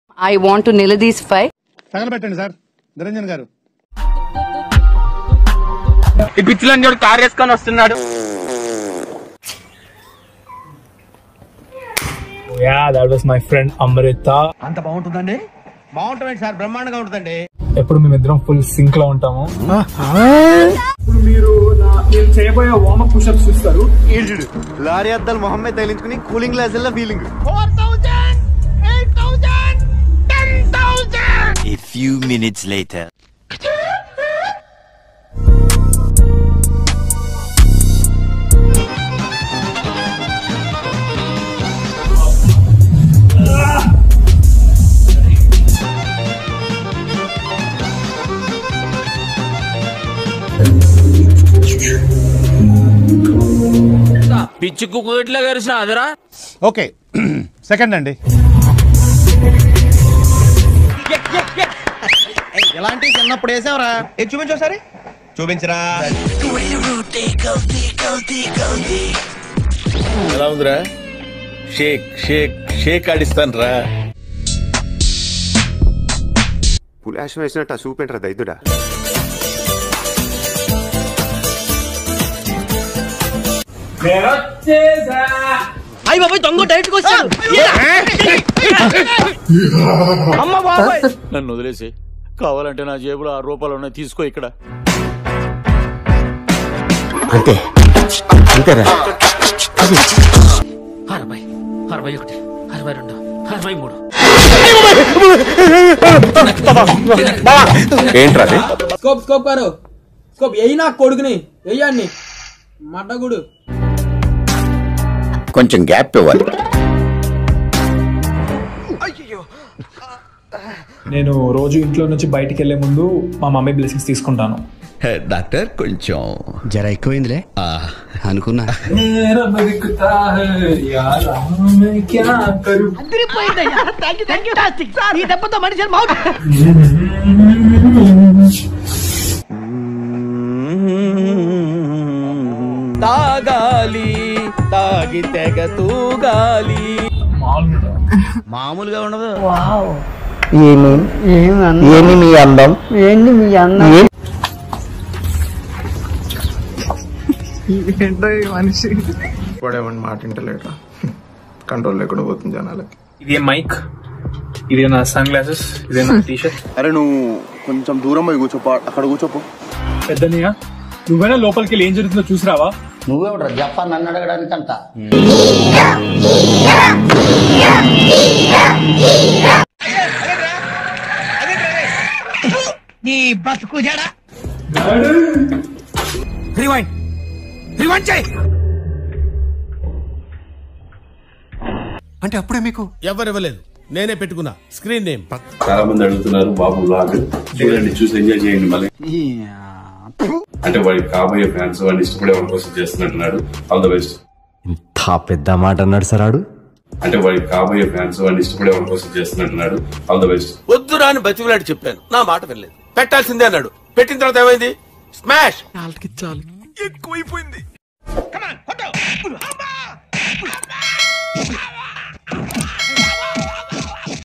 I want to నిలదీసిఫై తగలబెట్టండి sir Niranjan గారు ఈ పిచ్చిలని చూడు కార్ వేసుకొని వస్తున్నాడు yeah that was my friend Amrita అంత బాగుంటుందండి బాగుంటుంది సార్ బ్రహ్మాండంగా ఉంటుందండి ఎప్పుడు మేమిద్దరం ఫుల్ సింక్ లో ఉంటాము ఇప్పుడు మీరు నా- నేను చేయబోయే వార్మప్ పుషప్స్ చూస్తారు లారీ అద్దాలు మొహమ్మద్ తగిలించుకుని కూలింగ్ గ్లాసుల్లో feeling A few minutes later. పిచ్చి కుక్కట్లా కలిసిన అదరా ఓకే సెకండ్ అండి ఎలాంటి చిన్నప్పుడు వేసావరా ఏ చూపించు ఒకసారి చూపించరా ఎలా ఉందిరా షేక్ షేక్ షేక్ ఆడిస్తాను రా పులాషం వేసినట్టు ఆ చూపించరా దైదుడా అయ్యి బాబాయ్ దొంగ డైరెక్ట్ వచ్చాడు అమ్మ బాబాయ్ నన్ను వదిలేసి కావాలంటే నా జేబులో ఆరు రూపాయలు ఉన్నాయి తీసుకో ఇక్కడ అంతే అంతేరా అరవై అరవై ఒకటి అరవై రెండు అరవై మూడు ఏంట్రా అది? స్కోప్ స్కోప్ గారు స్కోప్ ఎయ్యి నా కొడుకుని వెయ్యండి మడ్డగుడు కొంచెం గ్యాప్ ఇవ్వాలి నేను రోజు ఇంట్లో నుంచి బయటికి వెళ్లే ముందు మా మమ్మీ బ్లెస్సింగ్స్ తీసుకుంటాను డాక్టర్ కొంచెం జర ఎక్కువైందిలే అనుకున్నా ఈ దెబ్బతో మనిషి మౌట్ తాగాలి తాగి తెగ తూగాలి మామూలుగా ఉండదు ఏమి మీ అందం ఏంటి మీ అన్న వాడేమని మాట వింటలేట కంట్రోల్ లేకుండా పోతుంది జనాలకి ఇదే మైక్ ఇదే నా సన్ గ్లాసెస్ ఇదే నా టీషర్ట్ అరే నువ్వు కొంచెం దూరం పోయి కూర్చోపో అక్కడ కూర్చోపో పెద్దనియా నువ్వైనా లోపలికి వెళ్ళి ఏం జరుగుతుందో చూసిరావా నువ్వెవడ్రా జప్ప నన్ను అడగడానికంట నీ బతుకు జడ రివైండ్ రివైండ్ చేయి అంటే అప్పుడే మీకు ఎవరివ్వలేదు నేనే పెట్టుకున్నా స్క్రీన్ నేమ్ చాలా మంది అడుగుతున్నారు బాబు లాగ్ చూడండి చూసి ఎంజాయ్ చేయండి మళ్ళీ అంటే వాడి కాబోయే ఫ్యాన్స్ వాడిని ఇష్టపడే వాళ్ళ కోసం చేస్తున్నట్టున్నాడు ఆల్ ద బెస్ట్ ఇంత పెద్ద మాట అన్నాడు సార్ ఆడు అంటే వాడి కాబోయే ఫ్యాన్స్ వాడిని ఇష్టపడే వాళ్ళ కోసం చేస్తున్నట్టున్నాడు ఆల్ ద బెస్ట్ వద్దురా అని బతిమలాడి చెప్పాను నా మాట వినలేదు పెట్టాల్సిందే అన్నాడు పెట్టిన తర్వాత ఏమైంది స్మాష్ ఎక్కువైపోయింది